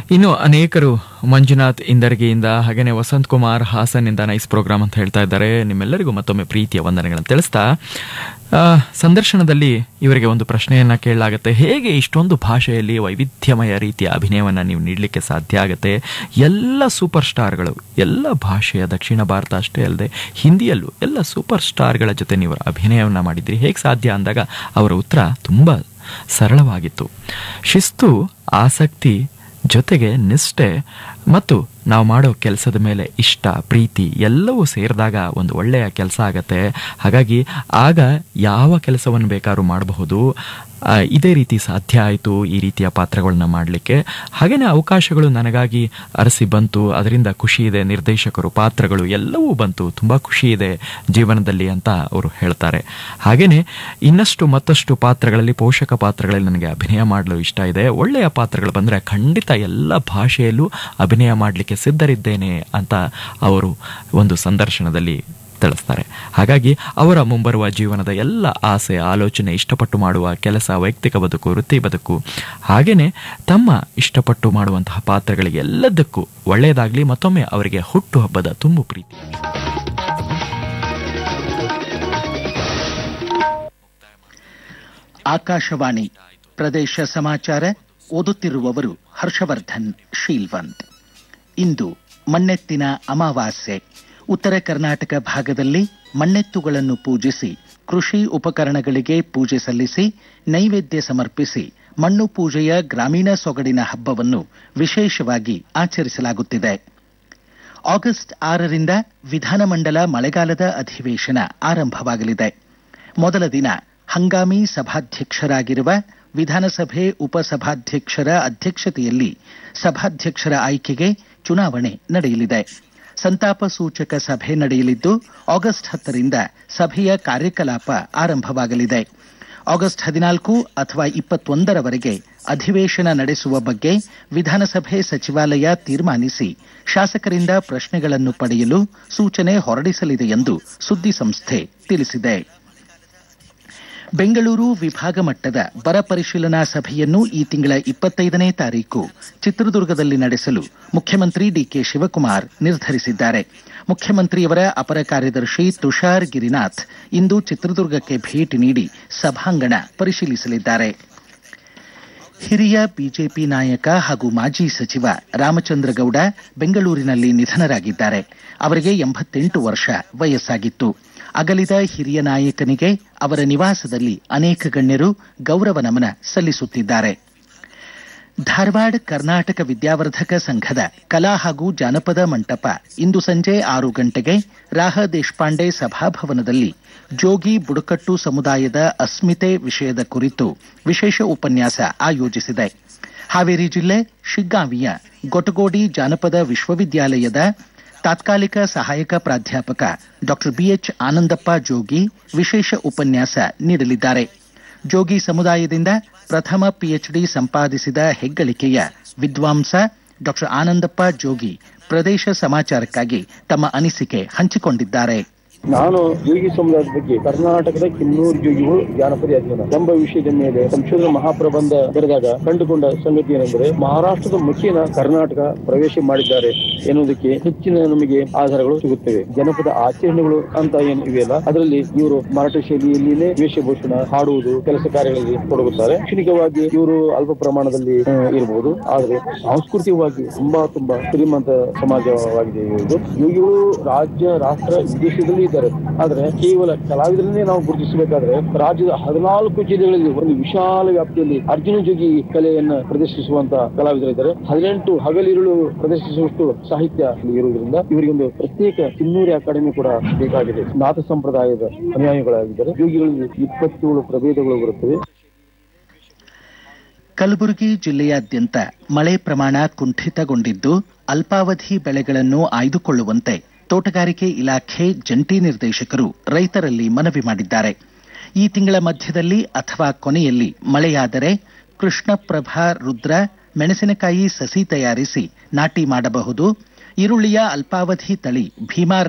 ಇನ್ನು ಅನೇಕರು ಮಂಜುನಾಥ್ ಇಂದರ್ಗಿಯಿಂದ ಹಾಗೇನೆ ವಸಂತ್ ಕುಮಾರ್ ಹಾಸನ್ನಿಂದ ನೈಸ್ ಪ್ರೋಗ್ರಾಮ್ ಅಂತ ಹೇಳ್ತಾ ಇದ್ದಾರೆ ನಿಮ್ಮೆಲ್ಲರಿಗೂ ಮತ್ತೊಮ್ಮೆ ಪ್ರೀತಿಯ ವಂದನೆಗಳನ್ನು ತಿಳಿಸ್ತಾ ಆ, ಸಂದರ್ಶನದಲ್ಲಿ ಇವರಿಗೆ ಒಂದು ಪ್ರಶ್ನೆಯನ್ನ ಕೇಳಲಾಗುತ್ತೆ ಹೇಗೆ ಇಷ್ಟೊಂದು ಭಾಷೆಯಲ್ಲಿ ವೈವಿಧ್ಯಮಯ ರೀತಿಯ ಅಭಿನಯವನ್ನ ನೀವು ನೀಡಲಿಕ್ಕೆ ಸಾಧ್ಯ ಆಗುತ್ತೆ ಎಲ್ಲ ಸೂಪರ್ ಸ್ಟಾರ್ಗಳು ಎಲ್ಲ ಭಾಷೆಯ ದಕ್ಷಿಣ ಭಾರತ ಅಷ್ಟೇ ಅಲ್ಲದೆ ಹಿಂದಿಯಲ್ಲೂ ಎಲ್ಲ ಸೂಪರ್ ಸ್ಟಾರ್ಗಳ ಜೊತೆ ನೀವು ಅಭಿನಯವನ್ನ ಮಾಡಿದ್ರಿ ಹೇಗೆ ಸಾಧ್ಯ ಅಂದಾಗ ಅವರ ಉತ್ತರ ತುಂಬಾ ಸರಳವಾಗಿತ್ತು ಶಿಸ್ತು ಆಸಕ್ತಿ ಜೊತೆಗೆ ನಿಷ್ಠೆ ಮತ್ತು ನಾವು ಮಾಡೋ ಕೆಲಸದ ಮೇಲೆ ಇಷ್ಟ ಪ್ರೀತಿ ಎಲ್ಲವೂ ಸೇರಿದಾಗ ಒಂದು ಒಳ್ಳೆಯ ಕೆಲಸ ಆಗತ್ತೆ ಹಾಗಾಗಿ ಆಗ ಯಾವ ಕೆಲಸವನ್ನು ಬೇಕಾದ್ರೂ ಮಾಡಬಹುದು ಆ, ಇದೇ ರೀತಿ ಸಾಧ್ಯ ಆಯಿತು ಈ ರೀತಿಯ ಪಾತ್ರಗಳನ್ನ ಮಾಡಲಿಕ್ಕೆ ಹಾಗೇನೆ ಅವಕಾಶಗಳು ನನಗಾಗಿ ಅರಸಿ ಬಂತು ಅದರಿಂದ ಖುಷಿ ಇದೆ ನಿರ್ದೇಶಕರು ಪಾತ್ರಗಳು ಎಲ್ಲವೂ ಬಂತು ತುಂಬಾ ಖುಷಿ ಇದೆ ಜೀವನದಲ್ಲಿ ಅಂತ ಅವರು ಹೇಳ್ತಾರೆ ಹಾಗೇನೆ ಇನ್ನಷ್ಟು ಮತ್ತಷ್ಟು ಪಾತ್ರಗಳಲ್ಲಿ ಪೋಷಕ ಪಾತ್ರಗಳಲ್ಲಿ ನನಗೆ ಅಭಿನಯ ಮಾಡಲು ಇಷ್ಟ ಇದೆ ಒಳ್ಳೆಯ ಪಾತ್ರಗಳು ಬಂದರೆ ಖಂಡಿತ ಎಲ್ಲ ಭಾಷೆಯಲ್ಲೂ ಅಭಿನಯ ಮಾಡಲಿಕ್ಕೆ ಸಿದ್ಧರಿದ್ದೇನೆ ಅಂತ ಅವರು ಒಂದು ಸಂದರ್ಶನದಲ್ಲಿ ತಿಳಿಸ್ತಾರೆ ಹಾಗಾಗಿ ಅವರ ಮುಂಬರುವ ಜೀವನದ ಎಲ್ಲ ಆಸೆ ಆಲೋಚನೆ ಇಷ್ಟಪಟ್ಟು ಮಾಡುವ ಕೆಲಸ ವೈಯಕ್ತಿಕ ಬದುಕು ವೃತ್ತಿ ಬದುಕು ಹಾಗೇನೆ ತಮ್ಮ ಇಷ್ಟಪಟ್ಟು ಮಾಡುವಂತಹ ಪಾತ್ರಗಳಿಗೆ ಎಲ್ಲದಕ್ಕೂ ಒಳ್ಳೆಯದಾಗಲಿ ಮತ್ತೊಮ್ಮೆ ಅವರಿಗೆ ಹುಟ್ಟುಹಬ್ಬದ ತುಂಬು ಪ್ರೀತಿ ಆಕಾಶವಾಣಿ ಪ್ರದೇಶ ಸಮಾಚಾರ ಓದುತ್ತಿರುವವರು ಹರ್ಷವರ್ಧನ್ ಶೀಲ್ವಂತ್ ಇಂದು ಮಣ್ಣೆತ್ತಿನ ಅಮಾವಾಸ್ಯೆ ಉತ್ತರ ಕರ್ನಾಟಕ ಭಾಗದಲ್ಲಿ ಮಣ್ಣೆತ್ತುಗಳನ್ನು ಪೂಜಿಸಿ ಕೃಷಿ ಉಪಕರಣಗಳಿಗೆ ಪೂಜೆ ಸಲ್ಲಿಸಿ ನೈವೇದ್ಯ ಸಮರ್ಪಿಸಿ ಮಣ್ಣು ಪೂಜೆಯ ಗ್ರಾಮೀಣ ಸೊಗಡಿನ ಹಬ್ಬವನ್ನು ವಿಶೇಷವಾಗಿ ಆಚರಿಸಲಾಗುತ್ತಿದೆ ಆಗಸ್ಟ್ ಆರರಿಂದ ವಿಧಾನಮಂಡಲ ಮಳೆಗಾಲದ ಅಧಿವೇಶನ ಆರಂಭವಾಗಲಿದೆ ಮೊದಲ ದಿನ ಹಂಗಾಮಿ ಸಭಾಧ್ಯಕ್ಷರಾಗಿರುವ ವಿಧಾನಸಭೆ ಉಪಸಭಾಧ್ಯಕ್ಷರ ಅಧ್ಯಕ್ಷತೆಯಲ್ಲಿ ಸಭಾಧ್ಯಕ್ಷರ ಆಯ್ಕೆಗೆ ಚುನಾವಣೆ ನಡೆಯಲಿದೆ ಸಂತಾಪ ಸೂಚಕ ಸಭೆ ನಡೆಯಲಿದ್ದು ಆಗಸ್ಟ್ ಹತ್ತರಿಂದ ಸಭೆಯ ಕಾರ್ಯಕಲಾಪ ಆರಂಭವಾಗಲಿದೆ ಆಗಸ್ಟ್ ಹದಿನಾಲ್ಕು ಅಥವಾ ಇಪ್ಪತ್ತೊಂದರವರೆಗೆ ಅಧಿವೇಶನ ನಡೆಸುವ ಬಗ್ಗೆ ವಿಧಾನಸಭೆ ಸಚಿವಾಲಯ ತೀರ್ಮಾನಿಸಿ ಶಾಸಕರಿಂದ ಪ್ರಶ್ನೆಗಳನ್ನು ಪಡೆಯಲು ಸೂಚನೆ ಹೊರಡಿಸಲಿದೆ ಎಂದು ಸುದ್ದಿಸಂಸ್ಥೆ ತಿಳಿಸಿದೆ ಬೆಂಗಳೂರು ವಿಭಾಗ ಮಟ್ಟದ ಬರ ಪರಿಶೀಲನಾ ಸಭೆಯನ್ನು ಈ ತಿಂಗಳ ಇಪ್ಪತ್ತೈದನೇ ತಾರೀಕು ಚಿತ್ರದುರ್ಗದಲ್ಲಿ ನಡೆಸಲು ಮುಖ್ಯಮಂತ್ರಿ ಡಿಕೆ ಶಿವಕುಮಾರ್ ನಿರ್ಧರಿಸಿದ್ದಾರೆ ಮುಖ್ಯಮಂತ್ರಿಯವರ ಅಪರ ಕಾರ್ಯದರ್ಶಿ ತುಷಾರ್ ಗಿರಿನಾಥ್ ಇಂದು ಚಿತ್ರದುರ್ಗಕ್ಕೆ ಭೇಟಿ ನೀಡಿ ಸಭಾಂಗಣ ಪರಿಶೀಲಿಸಲಿದ್ದಾರೆ ಹಿರಿಯ ಬಿಜೆಪಿ ನಾಯಕ ಹಾಗೂ ಮಾಜಿ ಸಚಿವ ರಾಮಚಂದ್ರ ಗೌಡ ಬೆಂಗಳೂರಿನಲ್ಲಿ ನಿಧನರಾಗಿದ್ದಾರೆ ಅವರಿಗೆ ಎಂಬತ್ತೆಂಟು ವರ್ಷ ವಯಸ್ಸಾಗಿತ್ತು ಅಗಲಿದ ಹಿರಿಯ ನಾಯಕನಿಗೆ ಅವರ ನಿವಾಸದಲ್ಲಿ ಅನೇಕ ಗಣ್ಯರು ಗೌರವ ನಮನ ಸಲ್ಲಿಸುತ್ತಿದ್ದಾರೆ ಧಾರವಾಡ ಕರ್ನಾಟಕ ವಿದ್ಯಾವರ್ಧಕ ಸಂಘದ ಕಲಾ ಹಾಗೂ ಜಾನಪದ ಮಂಟಪ ಇಂದು ಸಂಜೆ ಆರು ಗಂಟೆಗೆ ರಾಹ ದೇಶಪಾಂಡೆ ಸಭಾಭವನದಲ್ಲಿ ಜೋಗಿ ಬುಡಕಟ್ಟು ಸಮುದಾಯದ ಅಸ್ಮಿತೆ ವಿಷಯದ ಕುರಿತು ವಿಶೇಷ ಉಪನ್ಯಾಸ ಆಯೋಜಿಸಿದೆ ಹಾವೇರಿ ಜಿಲ್ಲೆ ಶಿಗ್ಗಾಂವಿಯ ಗೊಟಗೋಡಿ ಜಾನಪದ ವಿಶ್ವವಿದ್ಯಾಲಯದ ತಾತ್ಕಾಲಿಕ ಸಹಾಯಕ ಪ್ರಾಧ್ಯಾಪಕ ಡಾಕ್ಟರ್ ಬಿಎಚ್ ಆನಂದಪ್ಪ ಜೋಗಿ ವಿಶೇಷ ಉಪನ್ಯಾಸ ನೀಡಲಿದ್ದಾರೆ ಜೋಗಿ ಸಮುದಾಯದಿಂದ ಪ್ರಥಮ ಪಿಎಚ್ಡಿ ಸಂಪಾದಿಸಿದ ಹೆಗ್ಗಳಿಕೆಯ ವಿದ್ವಾಂಸ ಡಾಕ್ಟರ್ ಆನಂದಪ್ಪ ಜೋಗಿ ಪ್ರದೇಶ ಸಮಾಚಾರಕ್ಕಾಗಿ ತಮ್ಮ ಅನಿಸಿಕೆ ಹಂಚಿಕೊಂಡಿದ್ದಾರೆ ನಾನು ಯೋಗಿ ಸಮುದಾಯದ ಬಗ್ಗೆ ಕರ್ನಾಟಕದ ಕಿನ್ನೂರು ಯೋಗಿಗಳು ಜಾನಪದ ಅಧ್ಯಯನ ಎಂಬ ವಿಷಯದ ಮೇಲೆ ಸಂಶೋಧನಾ ಮಹಾಪ್ರಬಂಧ ಬರೆದಾಗ ಕಂಡುಕೊಂಡ ಸಂಗತಿ ಏನೆಂದರೆ ಮಹಾರಾಷ್ಟ್ರದ ಮುಖೇನ ಕರ್ನಾಟಕ ಪ್ರವೇಶ ಮಾಡಿದ್ದಾರೆ ಎನ್ನುವುದಕ್ಕೆ ಹೆಚ್ಚಿನ ನಮಗೆ ಆಧಾರಗಳು ಸಿಗುತ್ತವೆ ಜನಪದ ಆಚರಣೆಗಳು ಅಂತ ಏನು ಇವೆಯಲ್ಲ ಅದರಲ್ಲಿ ಇವರು ಮರಾಠ ಶೈಲಿಯಲ್ಲಿನೇ ವೇಷಭೂಷಣ ಹಾಡುವುದು ಕೆಲಸ ಕಾರ್ಯಗಳಲ್ಲಿ ತೊಡಗುತ್ತಾರೆ ಶೈಕ್ಷಣಿಕವಾಗಿ ಇವರು ಅಲ್ಪ ಪ್ರಮಾಣದಲ್ಲಿ ಆ, ಇರಬಹುದು ಆದರೆ ಸಾಂಸ್ಕೃತಿಕವಾಗಿ ತುಂಬಾ ತುಂಬಾ ಶ್ರೀಮಂತ ಸಮಾಜವಾಗಿದೆ ಇವರು ಯೋಗಿಗಳು ರಾಜ್ಯ ರಾಷ್ಟ್ರ ವಿದೇಶದಲ್ಲಿ ಇದ್ದಾರೆ ಆದ್ರೆ ಕೇವಲ ಕಲಾವಿದರನ್ನೇ ನಾವು ಗುರುತಿಸಬೇಕಾದ್ರೆ ರಾಜ್ಯದ ಹದಿನಾಲ್ಕು ಜಿಲ್ಲೆಗಳಲ್ಲಿ ಒಂದು ವಿಶಾಲ ವ್ಯಾಪ್ತಿಯಲ್ಲಿ ಅರ್ಜುನ ಜೋಗಿ ಕಲೆಯನ್ನ ಪ್ರದರ್ಶಿಸುವಂತ ಕಲಾವಿದರಿದ್ದಾರೆ ಹದಿನೆಂಟು ಹಗಲಿರುಳು ಪ್ರದರ್ಶಿಸುವಷ್ಟು ಸಾಹಿತ್ಯ ಇಲ್ಲಿ ಇರುವುದರಿಂದ ಇವರಿಗೆ ಒಂದು ಪ್ರತ್ಯೇಕ ಕಿನ್ನೂರಿ ಅಕಾಡೆಮಿ ಕೂಡ ಬೇಕಾಗಿದೆ ನಾಥ ಸಂಪ್ರದಾಯದ ಅನುಯಾಯಿಗಳಾಗಿದ್ದಾರೆ ಯೋಗಿಗಳಲ್ಲಿ ಇಪ್ಪತ್ತೇಳು ಪ್ರಭೇದಗಳು ಬರುತ್ತವೆ ಕಲಬುರಗಿ ಜಿಲ್ಲೆಯಾದ್ಯಂತ ಮಳೆ ಪ್ರಮಾಣ ಕುಂಠಿತಗೊಂಡಿದ್ದು ಅಲ್ಪಾವಧಿ ಬೆಳೆಗಳನ್ನು ಆಯ್ದುಕೊಳ್ಳುವಂತೆ ತೋಟಗಾರಿಕೆ ಇಲಾಖೆ ಜಂಟಿ ನಿರ್ದೇಶಕರು ರೈತರಲ್ಲಿ ಮನವಿ ಮಾಡಿದ್ದಾರೆ ಈ ತಿಂಗಳ ಮಧ್ಯದಲ್ಲಿ ಅಥವಾ ಕೊನೆಯಲ್ಲಿ ಮಳೆಯಾದರೆ ಕೃಷ್ಣಪ್ರಭಾ ರುದ್ರ ಮೆಣಸಿನಕಾಯಿ ಸಸಿ ತಯಾರಿಸಿ ನಾಟಿ ಮಾಡಬಹುದು ಈರುಳ್ಳಿಯ ಅಲ್ಪಾವಧಿ ತಳಿ ಭೀಮಾ